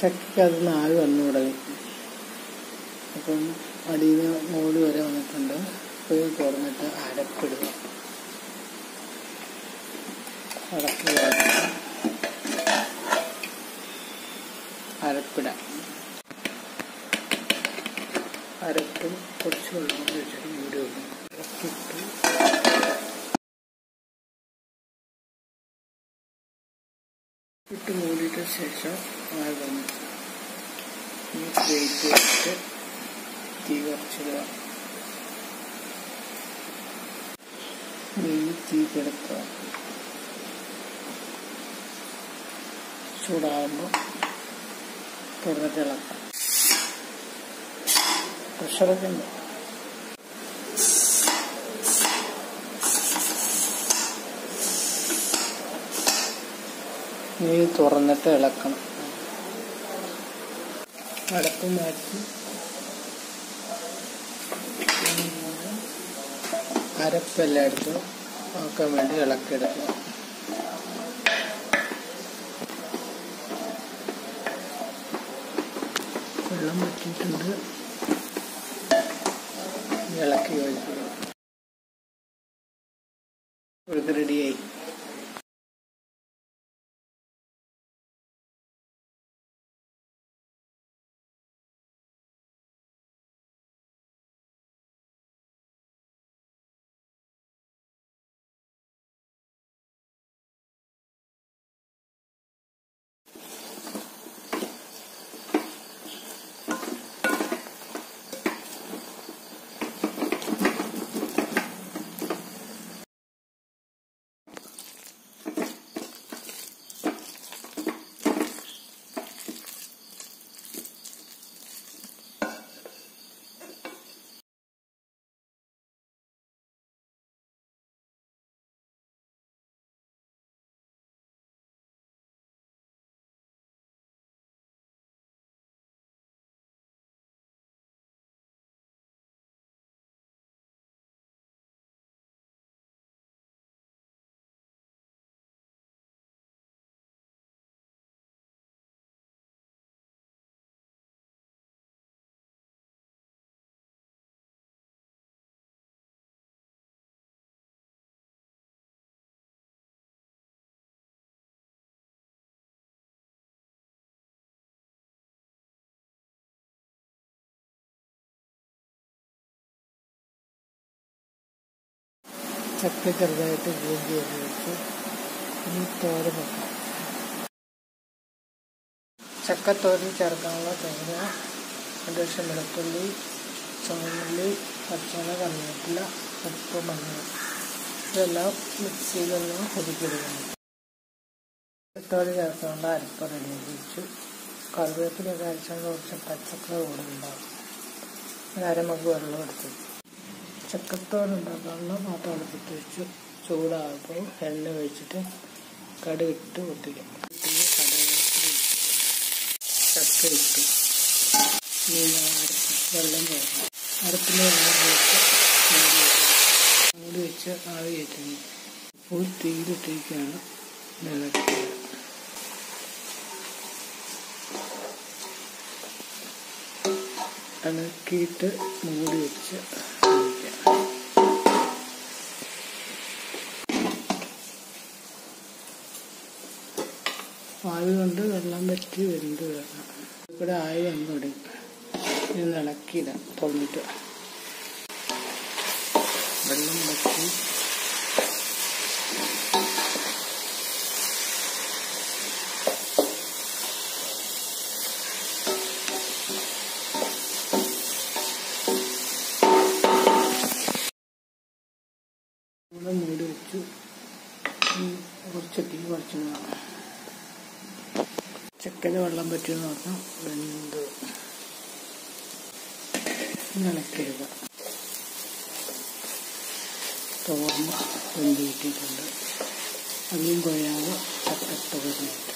ചക്കയ്ക്ക് അത് നാല് വന്നു തുടങ്ങി അപ്പം അടിയിൽ നിന്ന് മോള് വരെ വന്നിട്ടുണ്ട് അപ്പോൾ ഇത് തുറന്നിട്ട് അരപ്പിടുക അടക്കുക അരപ്പിടാം അരപ്പും കുറച്ച് വെള്ളം കൂടി വെച്ചിട്ട് മൂടി വെക്കും ഇറക്കിയിട്ട് ഇട്ട് മൂടിയിട്ട് ശേഷം ആകും ഈ വെയിറ്റ് വെച്ചിട്ട് തീ കുറച്ചിടുക ഈ തീ കിടക്കുക ചൂടാകുമ്പോൾ തുറന്നിട്ട് ഇളക്കാം പ്രഷറൊക്കെ ഉണ്ട് ഇനി തുറന്നിട്ട് ഇളക്കണം അടപ്പ് മാറ്റി അരപ്പെല്ലാം എടുത്ത് ആക്കാൻ വേണ്ടി ഇളക്കിയെടുക്കുക വെള്ളം വറ്റിയിട്ടുണ്ട് ഇളക്കി ഒഴിക്കുക ഇത് റെഡിയായി ചക്ക ചെറുതായിട്ട് പൂഞ്ചി വരെ വെച്ച് ഇനി തോരൻ വെക്കാം ചക്കത്തോരൻ ചേർക്കാനുള്ള തേങ്ങ രണ്ട് ലക്ഷം വെളുത്തുള്ളി ചുവന്നുള്ളി പച്ചമുളക് കറിവേപ്പില ഉപ്പ് മഞ്ഞൾ ഇതെല്ലാം മിക്സിയിലൊന്ന് ഒതുക്കിയെടുക്കണം ചക്കത്തോരൻ ചേർക്കാനുള്ള അരപ്പ് റെഡിയാക്കി വെച്ചു കറിവേപ്പിലൊക്കെ അരച്ചാൽ കുറച്ച് പച്ചക്കറി കൂടെ ഉണ്ടാവും ഒരു അരമഗ് വെള്ളം എടുത്തു ചക്കത്തോടുണ്ടാക്കാനുള്ള പാത്രം അടുപ്പത്ത് വെച്ചു ചൂടാകുമ്പോൾ എണ്ണ ഒഴിച്ചിട്ട് കടുകിട്ട് പൊട്ടിക്കും പിന്നെ കടുക് ചക്ക ഇട്ടു ഇനി അരപ്പ് വെള്ളം പോകണം അരപ്പിൽ വെള്ളം പോയിട്ട് മൂടി വെക്കണം മൂടി വെച്ച് ആവി കയറ്റുന്നു ഫുൾ തീയിലിട്ടിരിക്കുകയാണ് ഇളക്കുക ഇളക്കിയിട്ട് മൂടി വെച്ച് കഴിക്കാം ആവി കൊണ്ട് വെള്ളം വറ്റി വെന്ത് വരണം ഇവിടെ ആയി വന്നു തുടങ്ങി ഇനി ഇളക്കിയിടാം തുറന്നിട്ട് വെള്ളം വറ്റി ഇവിടെ മൂടി വെച്ചു ഇനി കുറച്ച് തീ കുറച്ച് നോക്കാം ചക്കന് വെള്ളം പറ്റിയെന്ന് പറഞ്ഞാൽ വെന്ത് ഇളക്കിടുക തോർന്ന് വെന്ത് കിട്ടിയിട്ടുണ്ട് അധികം കുഴയാതെ ചക്കത്തോറിനിട്ട്